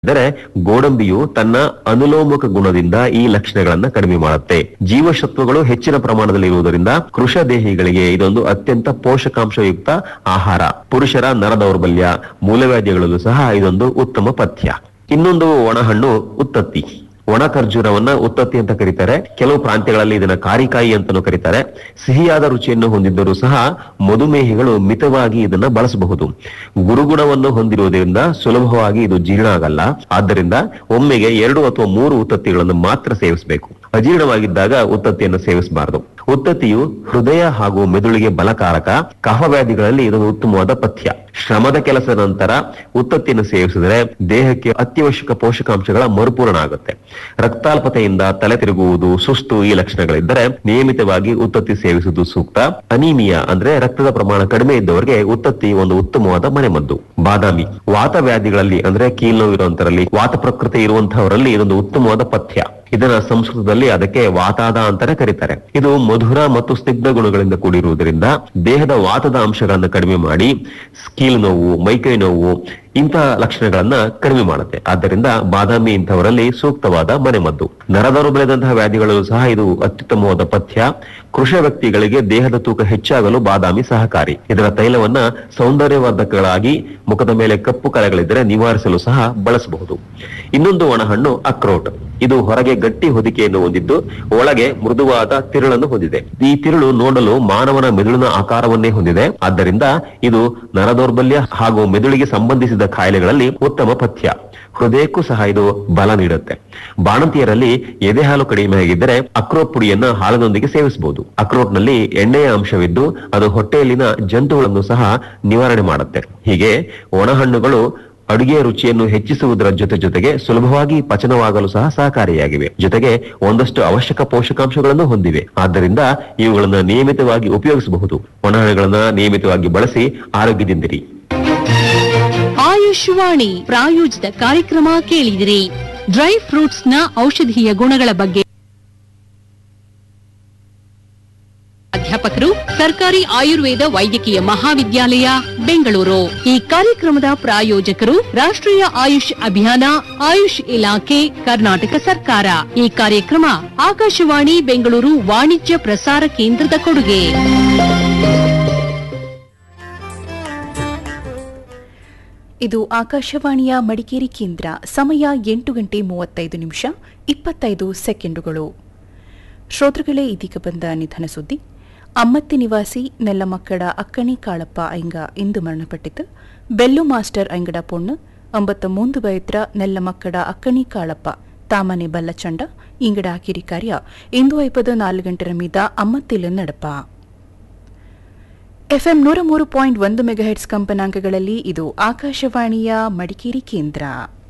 ಅಂದರೆ ಗೋಡಂಬಿಯು ತನ್ನ ಅನುಲೋಮಕ ಗುಣದಿಂದ ಈ ಲಕ್ಷಣಗಳನ್ನ ಕಡಿಮೆ ಮಾಡುತ್ತೆ ಜೀವಸತ್ವಗಳು ಹೆಚ್ಚಿನ ಪ್ರಮಾಣದಲ್ಲಿ ಇರುವುದರಿಂದ ಕೃಷ ದೇಹಿಗಳಿಗೆ ಇದೊಂದು ಅತ್ಯಂತ ಪೋಷಕಾಂಶಯುಕ್ತ ಆಹಾರ ಪುರುಷರ ನರ ದೌರ್ಬಲ್ಯ ಮೂಲವ್ಯಾಧಿಗಳಲ್ಲೂ ಸಹ ಇದೊಂದು ಉತ್ತಮ ಪಥ್ಯ ಇನ್ನೊಂದು ಒಣಹಣ್ಣು ಉತ್ತತ್ತಿ ಒಣ ಖರ್ಜೂರವನ್ನ ಉತ್ತತ್ತಿ ಅಂತ ಕರೀತಾರೆ ಕೆಲವು ಪ್ರಾಂತ್ಯಗಳಲ್ಲಿ ಇದನ್ನ ಕಾರಿಕಾಯಿ ಅಂತಾನೂ ಕರೀತಾರೆ ಸಿಹಿಯಾದ ರುಚಿಯನ್ನು ಹೊಂದಿದ್ದರೂ ಸಹ ಮಧುಮೇಹಿಗಳು ಮಿತವಾಗಿ ಇದನ್ನ ಬಳಸಬಹುದು ಗುರುಗುಣವನ್ನು ಹೊಂದಿರುವುದರಿಂದ ಸುಲಭವಾಗಿ ಇದು ಜೀರ್ಣ ಆಗಲ್ಲ ಆದ್ದರಿಂದ ಒಮ್ಮೆಗೆ ಎರಡು ಅಥವಾ ಮೂರು ಉತ್ತತ್ತಿಗಳನ್ನು ಮಾತ್ರ ಸೇವಿಸಬೇಕು ಅಜೀರ್ಣವಾಗಿದ್ದಾಗ ಉತ್ತತ್ತಿಯನ್ನು ಸೇವಿಸಬಾರದು ಉತ್ತತ್ತಿಯು ಹೃದಯ ಹಾಗೂ ಮೆದುಳಿಗೆ ಬಲಕಾರಕ ಕಫವ್ಯಾಧಿಗಳಲ್ಲಿ ಇದೊಂದು ಉತ್ತಮವಾದ ಪಥ್ಯ ಶ್ರಮದ ಕೆಲಸದ ನಂತರ ಉತ್ತತ್ತಿಯನ್ನು ಸೇವಿಸಿದರೆ ದೇಹಕ್ಕೆ ಅತ್ಯವಶ್ಯಕ ಪೋಷಕಾಂಶಗಳ ಮರುಪೂರಣ ಆಗುತ್ತೆ ರಕ್ತಾಲ್ಪತೆಯಿಂದ ತಲೆ ತಿರುಗುವುದು ಸುಸ್ತು ಈ ಲಕ್ಷಣಗಳಿದ್ದರೆ ನಿಯಮಿತವಾಗಿ ಉತ್ತತ್ತಿ ಸೇವಿಸುವುದು ಸೂಕ್ತ ಅನೀಮಿಯಾ ಅಂದ್ರೆ ರಕ್ತದ ಪ್ರಮಾಣ ಕಡಿಮೆ ಇದ್ದವರಿಗೆ ಉತ್ತತ್ತಿ ಒಂದು ಉತ್ತಮವಾದ ಮನೆಮದ್ದು ಬಾದಾಮಿ ವಾತವ್ಯಾಧಿಗಳಲ್ಲಿ ಅಂದ್ರೆ ಕೀಲ್ನೋವು ಇರುವಂತರಲ್ಲಿ ವಾತ ಪ್ರಕೃತಿ ಇರುವಂತಹವರಲ್ಲಿ ಇದೊಂದು ಉತ್ತಮವಾದ ಪಥ್ಯ ಇದನ್ನ ಸಂಸ್ಕೃತದಲ್ಲಿ ಅದಕ್ಕೆ ವಾತಾದ ಅಂತಾನೆ ಕರೀತಾರೆ ಇದು ಮಧುರ ಮತ್ತು ಸ್ನಿಗ್ಧ ಗುಣಗಳಿಂದ ಕೂಡಿರುವುದರಿಂದ ದೇಹದ ವಾತದ ಅಂಶಗಳನ್ನು ಕಡಿಮೆ ಮಾಡಿ ಸ್ಕೀಲ್ ನೋವು ಮೈಕೈ ನೋವು ಇಂತಹ ಲಕ್ಷಣಗಳನ್ನ ಕಡಿಮೆ ಮಾಡುತ್ತೆ ಆದ್ದರಿಂದ ಬಾದಾಮಿ ಇಂಥವರಲ್ಲಿ ಸೂಕ್ತವಾದ ಮನೆಮದ್ದು ನರದೌರ್ಬಲ್ಯದಂತಹ ವ್ಯಾಧಿಗಳಲ್ಲೂ ಸಹ ಇದು ಅತ್ಯುತ್ತಮವಾದ ಪಥ್ಯ ಕೃಷ ವ್ಯಕ್ತಿಗಳಿಗೆ ದೇಹದ ತೂಕ ಹೆಚ್ಚಾಗಲು ಬಾದಾಮಿ ಸಹಕಾರಿ ಇದರ ತೈಲವನ್ನ ಸೌಂದರ್ಯವರ್ಧಕಗಳಾಗಿ ಮುಖದ ಮೇಲೆ ಕಪ್ಪು ಕಲೆಗಳಿದ್ದರೆ ನಿವಾರಿಸಲು ಸಹ ಬಳಸಬಹುದು ಇನ್ನೊಂದು ಒಣಹಣ್ಣು ಅಕ್ರೋಟ್ ಇದು ಹೊರಗೆ ಗಟ್ಟಿ ಹೊದಿಕೆಯನ್ನು ಹೊಂದಿದ್ದು ಒಳಗೆ ಮೃದುವಾದ ತಿರುಳನ್ನು ಹೊಂದಿದೆ ಈ ತಿರುಳು ನೋಡಲು ಮಾನವನ ಮೆದುಳಿನ ಆಕಾರವನ್ನೇ ಹೊಂದಿದೆ ಆದ್ದರಿಂದ ಇದು ನರದೌರ್ಬಲ್ಯ ಹಾಗೂ ಮೆದುಳಿಗೆ ಸಂಬಂಧಿಸಿದ ಕಾಯಿಲೆಗಳಲ್ಲಿ ಉತ್ತಮ ಪಥ್ಯ ಹೃದಯಕ್ಕೂ ಸಹ ಇದು ಬಲ ನೀಡುತ್ತೆ ಬಾಣಂತಿಯರಲ್ಲಿ ಎದೆ ಹಾಲು ಕಡಿಮೆ ಆಗಿದ್ದರೆ ಅಕ್ರೋಟ್ ಪುಡಿಯನ್ನ ಹಾಲಿನೊಂದಿಗೆ ಸೇವಿಸಬಹುದು ಅಕ್ರೋಟ್ನಲ್ಲಿ ಎಣ್ಣೆಯ ಅಂಶವಿದ್ದು ಅದು ಹೊಟ್ಟೆಯಲ್ಲಿನ ಜಂತುಗಳನ್ನು ಸಹ ನಿವಾರಣೆ ಮಾಡುತ್ತೆ ಹೀಗೆ ಒಣಹಣ್ಣುಗಳು ಅಡುಗೆಯ ರುಚಿಯನ್ನು ಹೆಚ್ಚಿಸುವುದರ ಜೊತೆ ಜೊತೆಗೆ ಸುಲಭವಾಗಿ ಪಚನವಾಗಲು ಸಹ ಸಹಕಾರಿಯಾಗಿವೆ ಜೊತೆಗೆ ಒಂದಷ್ಟು ಅವಶ್ಯಕ ಪೋಷಕಾಂಶಗಳನ್ನು ಹೊಂದಿವೆ ಆದ್ದರಿಂದ ಇವುಗಳನ್ನ ನಿಯಮಿತವಾಗಿ ಉಪಯೋಗಿಸಬಹುದು ಒಣಹಣ್ಣುಗಳನ್ನ ನಿಯಮಿತವಾಗಿ ಬಳಸಿ ಆರೋಗ್ಯದಿಂದಿರಿ ಆಯುಷ್ವಾಣಿ ಪ್ರಾಯೋಜಿತ ಕಾರ್ಯಕ್ರಮ ಕೇಳಿದಿರಿ ಡ್ರೈ ಫ್ರೂಟ್ಸ್ ನ ಔಷಧೀಯ ಗುಣಗಳ ಬಗ್ಗೆ ಅಧ್ಯಾಪಕರು ಸರ್ಕಾರಿ ಆಯುರ್ವೇದ ವೈದ್ಯಕೀಯ ಮಹಾವಿದ್ಯಾಲಯ ಬೆಂಗಳೂರು ಈ ಕಾರ್ಯಕ್ರಮದ ಪ್ರಾಯೋಜಕರು ರಾಷ್ಟ್ರೀಯ ಆಯುಷ್ ಅಭಿಯಾನ ಆಯುಷ್ ಇಲಾಖೆ ಕರ್ನಾಟಕ ಸರ್ಕಾರ ಈ ಕಾರ್ಯಕ್ರಮ ಆಕಾಶವಾಣಿ ಬೆಂಗಳೂರು ವಾಣಿಜ್ಯ ಪ್ರಸಾರ ಕೇಂದ್ರದ ಕೊಡುಗೆ ಇದು ಆಕಾಶವಾಣಿಯ ಮಡಿಕೇರಿ ಕೇಂದ್ರ ಸಮಯ ಎಂಟು ಗಂಟೆ ಮೂವತ್ತೈದು ನಿಮಿಷ ಇಪ್ಪತ್ತೈದು ಸೆಕೆಂಡುಗಳು ಶ್ರೋತೃಗಳೇ ಇದೀಗ ಬಂದ ನಿಧನ ಸುದ್ದಿ ಅಮ್ಮತ್ತಿ ನಿವಾಸಿ ನೆಲ್ಲಮಕ್ಕಡ ಅಕ್ಕಣಿ ಕಾಳಪ್ಪ ಐಂಗ ಇಂದು ಮರಣಪಟ್ಟಿತು ಬೆಲ್ಲು ಮಾಸ್ಟರ್ ಐಂಗಡ ಪೊಣ್ಣು ಒಂಬತ್ತು ಮೂಂದು ಬೈತ್ರ ನೆಲ್ಲಮಕ್ಕಡ ಅಕ್ಕಣಿ ಕಾಳಪ್ಪ ತಾಮನೆ ಬಲ್ಲಚಂಡ ಇಂಗಡ ಕಿರಿ ಕಾರ್ಯ ಇಂದು ಐಪದು ನಾಲ್ಕು ಗಂಟೆರ ಮೀದ ಅಮ್ಮತ್ತಿಲು ನಡಪ ಎಫ್ಎಂ ನೂರ ಮೂರು ಪಾಯಿಂಟ್ ಒಂದು ಮೆಗಾಹೆಟ್ಸ್ ಕಂಪನಾಂಕಗಳಲ್ಲಿ ಇದು ಆಕಾಶವಾಣಿಯ ಮಡಿಕೇರಿ ಕೇಂದ್ರ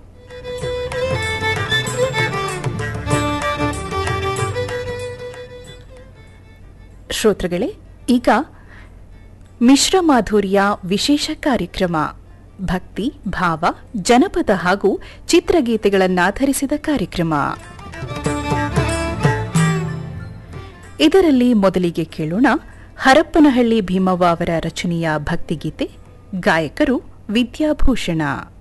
ಶ್ರೋತೃಗಳೇ ಈಗ ಮಿಶ್ರ ಮಾಧುರ್ಯ ವಿಶೇಷ ಕಾರ್ಯಕ್ರಮ ಭಕ್ತಿ ಭಾವ ಜನಪದ ಹಾಗೂ ಚಿತ್ರಗೀತೆಗಳನ್ನಾಧರಿಸಿದ ಕಾರ್ಯಕ್ರಮ ಇದರಲ್ಲಿ ಮೊದಲಿಗೆ ಕೇಳೋಣ ಹರಪ್ಪನಹಳ್ಳಿ ಭೀಮವ್ವ ಅವರ ರಚನೆಯ ಭಕ್ತಿಗೀತೆ ಗಾಯಕರು ವಿದ್ಯಾಭೂಷಣ